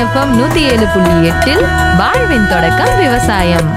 FM நூத்தி ஏழு புள்ளி எட்டில் வாழ்வின் தொடக்கம் விவசாயம்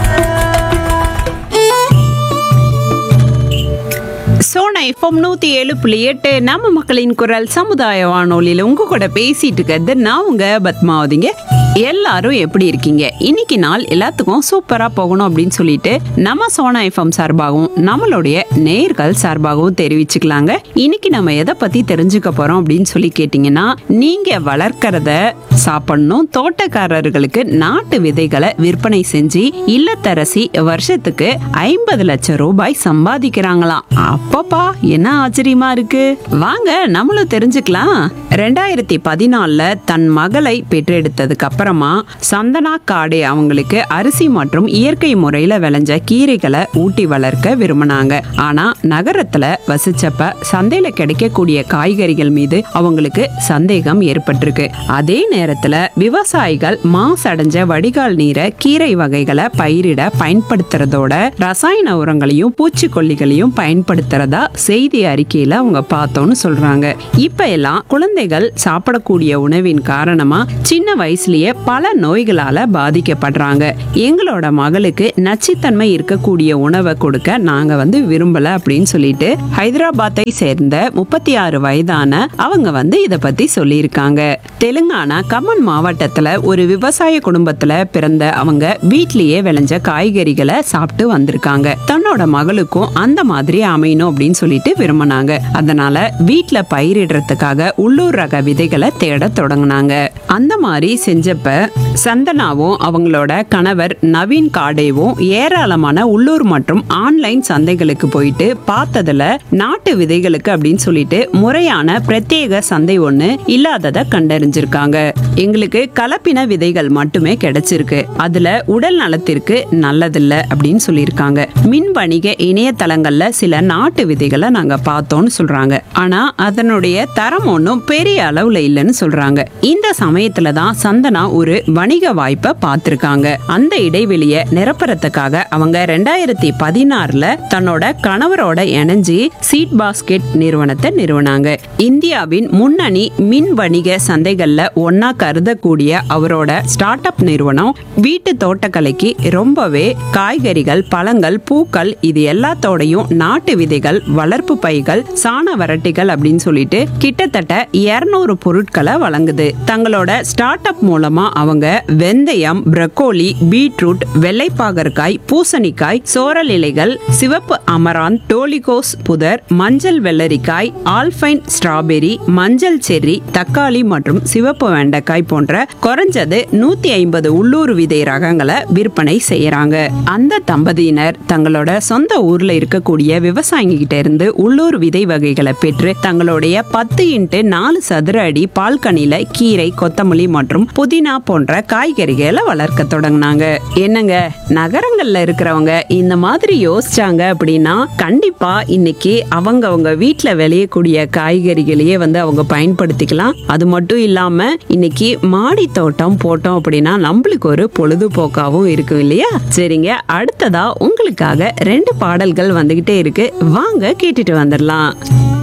சோனா எஃப்எம் நூத்தி ஏழு புள்ளி எட்டு நம்ம மக்களின் குரல் சமுதாய வானொலியில உங்க கூட பேசிட்டு இருக்கிறது நான் உங்க பத்மாவதிங்க எல்லாரும் எப்படி இருக்கீங்க இன்னைக்கு நாள் எல்லாத்துக்கும் சூப்பரா போகணும் அப்படின்னு சொல்லிட்டு நம்ம சோனா எஃப்எம் சார்பாகவும் நம்மளுடைய நேர்கள் சார்பாகவும் தெரிவிச்சுக்கலாங்க இன்னைக்கு நம்ம எதை பத்தி தெரிஞ்சுக்க போறோம் அப்படின்னு சொல்லி கேட்டீங்கன்னா நீங்க வளர்க்கறத சாப்பிடணும் தோட்டக்காரர்களுக்கு நாட்டு விதைகளை விற்பனை செஞ்சு இல்லத்தரசி வருஷத்துக்கு ஐம்பது லட்சம் ரூபாய் சம்பாதிக்கிறாங்களாம் அப்பப்பா என்ன ஆச்சரியமா இருக்கு வாங்க நம்மளும் தெரிஞ்சுக்கலாம் ரெண்டாயிரத்தி பதினாலுல தன் மகளை பெற்றெடுத்ததுக்கு அப்புறமா சந்தனா காடே அவங்களுக்கு அரிசி மற்றும் இயற்கை முறையில விளைஞ்ச கீரைகளை ஊட்டி வளர்க்க விரும்பினாங்க ஆனா நகரத்துல வசிச்சப்ப சந்தையில கிடைக்கக்கூடிய காய்கறிகள் மீது அவங்களுக்கு சந்தேகம் ஏற்பட்டிருக்கு அதே நேரத்துல விவசாயிகள் மாசடைஞ்ச வடிகால் நீரை கீரை வகைகளை பயிரிட பயன்படுத்துறதோட ரசாயன உரங்களையும் பூச்சிக்கொல்லிகளையும் பயன்படுத்துறதா செய்தி அறிக்கையில அவங்க பார்த்தோம்னு சொல்றாங்க இப்ப எல்லாம் குழந்தைகள் சாப்பிடக்கூடிய உணவின் காரணமா சின்ன வயசுலயே பல நோய்களால பாதிக்கப்படுறாங்க எங்களோட மகளுக்கு நச்சுத்தன்மை இருக்கக்கூடிய உணவை கொடுக்க நாங்க வந்து விரும்பல அப்படின்னு சொல்லிட்டு ஹைதராபாத்தை சேர்ந்த முப்பத்தி ஆறு வயதான அவங்க வந்து இத பத்தி சொல்லியிருக்காங்க தெலுங்கானா கம்மன் மாவட்டத்துல ஒரு விவசாய குடும்பத்துல பிறந்த அவங்க வீட்லயே விளைஞ்ச காய்கறிகளை சாப்பிட்டு வந்திருக்காங்க தன்னோட மகளுக்கும் அந்த மாதிரி அமையணும் அப்படின்னு சொல்லிட்டு விரும்பினாங்க அதனால வீட்ல பயிரிடுறதுக்காக உள்ளூர் ரக விதைகளை தேட தொடங்கினாங்க அந்த மாதிரி செஞ்சப்ப சந்தனாவும் அவங்களோட கணவர் நவீன் காடேவும் ஏராளமான உள்ளூர் மற்றும் ஆன்லைன் சந்தைகளுக்கு போயிட்டு பார்த்ததுல நாட்டு விதைகளுக்கு அப்படின்னு சொல்லிட்டு முறையான பிரத்யேக சந்தை ஒண்ணு இல்லாதத கண்டறிஞ்சிருக்காங்க எங்களுக்கு கலப்பின விதைகள் மட்டுமே கிடைச்சிருக்கு அதுல உடல் நலத்திற்கு நல்லதில்ல அப்படின்னு சொல்லியிருக்காங்க மின் வணிக இணையதளங்கள்ல சில நாட்டு விதைகளை நாங்க பார்த்தோம்னு சொல்றாங்க ஆனா அதனுடைய தரம் ஒன்றும் பெரிய அளவுல இல்லைன்னு சொல்றாங்க இந்த சமயத்துல தான் சந்தனா ஒரு வணிக வாய்ப்பை பார்த்திருக்காங்க அந்த இடைவெளியை நிரப்புறதுக்காக அவங்க ரெண்டாயிரத்தி பதினாறுல தன்னோட கணவரோட இணைஞ்சு சீட் பாஸ்கெட் நிறுவனத்தை நிறுவனாங்க இந்தியாவின் முன்னணி மின் வணிக சந்தைகள்ல ஒன்னா கருதக்கூடிய அவரோட ஸ்டார்ட் அப் நிறுவனம் வீட்டு தோட்டக்கலைக்கு ரொம்பவே காய்கறிகள் பழங்கள் பூக்கள் இது எல்லாத்தோடையும் நாட்டு விதைகள் வளர்ப்பு பைகள் சாண வரட்டிகள் அப்படின்னு சொல்லிட்டு கிட்டத்தட்ட 200 பொருட்களை வழங்குது தங்களோட ஸ்டார்ட் அப் மூலமா அவங்க வெந்தயம் பிரக்கோலி பீட்ரூட் வெள்ளைப்பாகற்காய் பூசணிக்காய் சோரல் இலைகள் சிவப்பு அமரான் டோலிகோஸ் புதர் மஞ்சள் வெள்ளரிக்காய் ஆல்பைன் ஸ்ட்ராபெரி மஞ்சள் செர்ரி தக்காளி மற்றும் சிவப்பு வெண்டைக்காய் போன்ற குறைஞ்சது நூத்தி ஐம்பது உள்ளூர் விதை ரகங்களை விற்பனை செய்யறாங்க அந்த தம்பதியினர் தங்களோட சொந்த ஊர்ல இருக்கக்கூடிய விவசாயிங்க கிட்ட இருந்து உள்ளூர் விதை வகைகளை பெற்று தங்களுடைய பத்து இன்ட்டு நாலு சதுர அடி பால்கனில கீரை கொத்தமல்லி மற்றும் புதினா போன்ற காய்கறிகளை வளர்க்க தொடங்கினாங்க என்னங்க நகரங்கள்ல இருக்கிறவங்க இந்த மாதிரி யோசிச்சாங்க அப்படின்னா கண்டிப்பா இன்னைக்கு அவங்க அவங்க வீட்ல விளையக்கூடிய காய்கறிகளையே வந்து அவங்க பயன்படுத்திக்கலாம் அது மட்டும் இல்லாம இன்னைக்கு மாடி தோட்டம் போட்டோம் அப்படின்னா நம்மளுக்கு ஒரு பொழுதுபோக்காவும் இருக்கும் இல்லையா சரிங்க அடுத்ததா உங்களுக்காக ரெண்டு பாடல்கள் வந்துகிட்டே இருக்கு வாங்க கேட்டுட்டு வந்துடலாம்